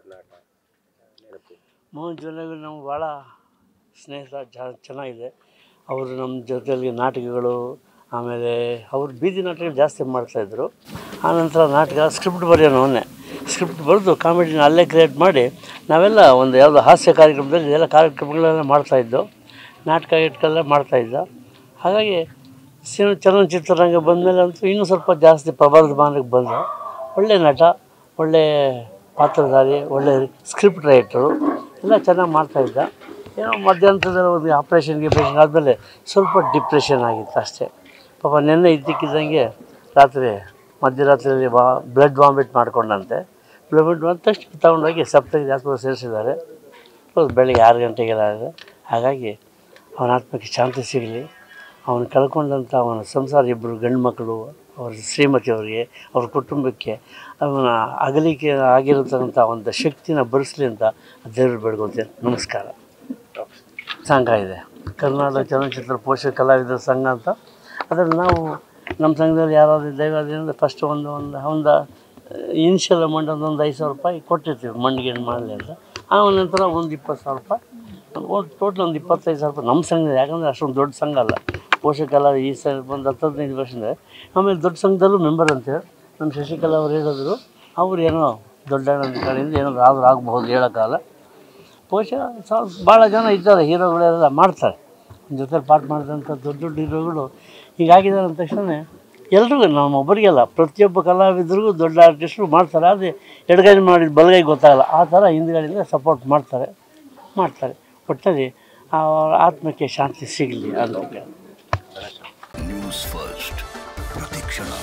ಒಡನಾಟ ನೆನಪು ಮೋಹನ್ ಜೊತೆಗೆ ನಮ್ಗೆ ಭಾಳ ಸ್ನೇಹ ಜ ಚೆನ್ನಾಗಿದೆ ಅವರು ನಮ್ಮ ಜೊತೆಯಲ್ಲಿ ನಾಟಕಗಳು ಆಮೇಲೆ ಅವ್ರು ಬೀದಿ ನಾಟಕಗಳು ಜಾಸ್ತಿ ಮಾಡ್ತಾಯಿದ್ರು ಆನಂತರ ನಾಟಕ ಸ್ಕ್ರಿಪ್ಟ್ ಬರೆಯೋನು ಅವನ್ನೇ ಸ್ಕ್ರಿಪ್ಟ್ ಬರೆದು ಕಾಮಿಡಿನ ಅಲ್ಲೇ ಕ್ರಿಯೇಟ್ ಮಾಡಿ ನಾವೆಲ್ಲ ಒಂದು ಯಾವುದೋ ಹಾಸ್ಯ ಕಾರ್ಯಕ್ರಮದಲ್ಲಿ ಎಲ್ಲ ಕಾರ್ಯಕ್ರಮಗಳೆಲ್ಲ ಮಾಡ್ತಾಯಿದ್ದು ನಾಟಕ ಗಿಟ್ಕೆಲ್ಲ ಮಾಡ್ತಾಯಿದ್ದ ಹಾಗಾಗಿ ಸಿನಿಮಾ ಚಲನಚಿತ್ರರಂಗ ಬಂದಮೇಲೆ ಅಂತೂ ಇನ್ನೂ ಸ್ವಲ್ಪ ಜಾಸ್ತಿ ಪ್ರಬಲಮಾನಕ್ಕೆ ಬಂದ ಒಳ್ಳೆ ನಟ ಒಳ್ಳೆ ಪಾತ್ರಧಾರಿ ಒಳ್ಳೆ ಸ್ಕ್ರಿಪ್ಟ್ ರೈಟರು ಎಲ್ಲ ಚೆನ್ನಾಗಿ ಮಾಡ್ತಾಯಿದ್ದ ಏನೋ ಮಧ್ಯಂತರದಲ್ಲಿ ಒಂದು ಆಪ್ರೇಷನ್ ಗಿಪ್ರೇಷನ್ ಆದಮೇಲೆ ಸ್ವಲ್ಪ ಡಿಪ್ರೆಷನ್ ಆಗಿತ್ತು ಅಷ್ಟೇ ಪಾಪ ನಿನ್ನೆ ಇದ್ದಕ್ಕಿದ್ದಂಗೆ ರಾತ್ರಿ ಮಧ್ಯರಾತ್ರಿಯಲ್ಲಿ ಬಾ ಬ್ಲಡ್ ವಾಮಿಟ್ ಮಾಡ್ಕೊಂಡಂತೆ ಬ್ಲಡ್ ವಾಮಿಟ್ ಬಂದ ತಕ್ಷಣ ತಗೊಂಡೋಗಿ ಸಪ್ತಗಿ ಆಸ್ಪತ್ರೆ ಸೇರಿಸಿದ್ದಾರೆ ಇವತ್ತು ಬೆಳಿಗ್ಗೆ ಆರು ಗಂಟೆಗೆಲ್ಲ ಆಗಿದೆ ಹಾಗಾಗಿ ಅವನ ಆತ್ಮಕ್ಕೆ ಶಾಂತಿ ಸಿಗಲಿ ಅವನು ಕಳ್ಕೊಂಡಂಥ ಅವನ ಸಂಸಾರ ಇಬ್ಬರು ಗಂಡು ಮಕ್ಕಳು ಅವ್ರ ಶ್ರೀಮತಿಯವರಿಗೆ ಅವ್ರ ಕುಟುಂಬಕ್ಕೆ ಅವನ ಅಗಲಿಕೆ ಆಗಿರತಕ್ಕಂಥ ಒಂದು ಶಕ್ತಿನ ಬರೆಸಲಿ ಅಂತ ದೇವ್ರು ಬೇಡ್ಕೊತೀನಿ ನಮಸ್ಕಾರ ಸಂಘ ಇದೆ ಕರ್ನಾಟಕ ಚಲನಚಿತ್ರ ಪೋಷಕ ಕಲಾವಿದರ ಸಂಘ ಅಂತ ಅದರಲ್ಲಿ ನಾವು ನಮ್ಮ ಸಂಘದಲ್ಲಿ ಯಾರಾದರೂ ದೈವಾದಿಂದ ಫಸ್ಟ್ ಒಂದು ಒಂದು ಒಂದು ಇನ್ಷಿಯಲ್ ಅಮೌಂಟ್ ಒಂದು ಒಂದು ಐದು ಸಾವಿರ ರೂಪಾಯಿ ಕೊಟ್ಟಿರ್ತೀವಿ ಮಣ್ಣಿಗೆ ಮಾಡಲಿ ಅಂತ ಆ ನಂತರ ಒಂದು ಇಪ್ಪತ್ತು ಸಾವಿರ ರೂಪಾಯಿ ಟೋಟಲ್ ಒಂದು ಇಪ್ಪತ್ತೈದು ಸಾವಿರ ರೂಪಾಯಿ ನಮ್ಮ ಸಂಘ ಯಾಕಂದರೆ ಅಷ್ಟೊಂದು ದೊಡ್ಡ ಸಂಘ ಅಲ್ಲ ಪೋಷಕ ಕಲಾ ಈ ಸ ಒಂದು ಹತ್ತು ಹದಿನೈದು ವರ್ಷದಿಂದ ಆಮೇಲೆ ದೊಡ್ಡ ಸಂಘದಲ್ಲೂ ಮೆಂಬರ್ ಅಂತೇಳಿ ನಮ್ಮ ಶಶಿಕಲಾ ಅವ್ರು ಹೇಳಿದ್ರು ಅವ್ರು ಏನೋ ದೊಡ್ಡ ಕಡೆಯಿಂದ ಏನಾದ್ರು ಆದರೂ ಆಗಬಹುದು ಹೇಳೋಕ್ಕಾಗಲ್ಲ ಬಹುಶಃ ಸ್ವಲ್ಪ ಭಾಳ ಜನ ಇದ್ದಾರೆ ಹೀರೋಗಳೆಲ್ಲ ಮಾಡ್ತಾರೆ ಜೊತೆ ಪಾಠ ಮಾಡಿದಂಥ ದೊಡ್ಡ ದೊಡ್ಡ ಹೀರೋಗಳು ಹೀಗಾಗಿದ್ದಾರೆ ಅಂದ ತಕ್ಷಣ ಎಲ್ರಿಗೂ ನಮ್ಮೊಬ್ಬರಿಗೆಲ್ಲ ಪ್ರತಿಯೊಬ್ಬ ಕಲಾವಿದರಿಗೂ ದೊಡ್ಡ ಆರ್ಟಿಸ್ಟ್ರು ಮಾಡ್ತಾರೆ ಆದರೆ ಎಡಗೈ ಮಾಡಿದ ಬಲಗೈ ಗೊತ್ತಾಗಲ್ಲ ಆ ಥರ ಹಿಂದ್ಗಡೆಯಿಂದ ಸಪೋರ್ಟ್ ಮಾಡ್ತಾರೆ ಮಾಡ್ತಾರೆ ಒಟ್ಟಲ್ಲಿ ಅವರ ಆತ್ಮಕ್ಕೆ ಶಾಂತಿ ಸಿಗಲಿ ಅಂತ ನ್ಯೂಸ್ ಫಸ್ಟ್ ಪ್ರತಿಕ್ಷಣ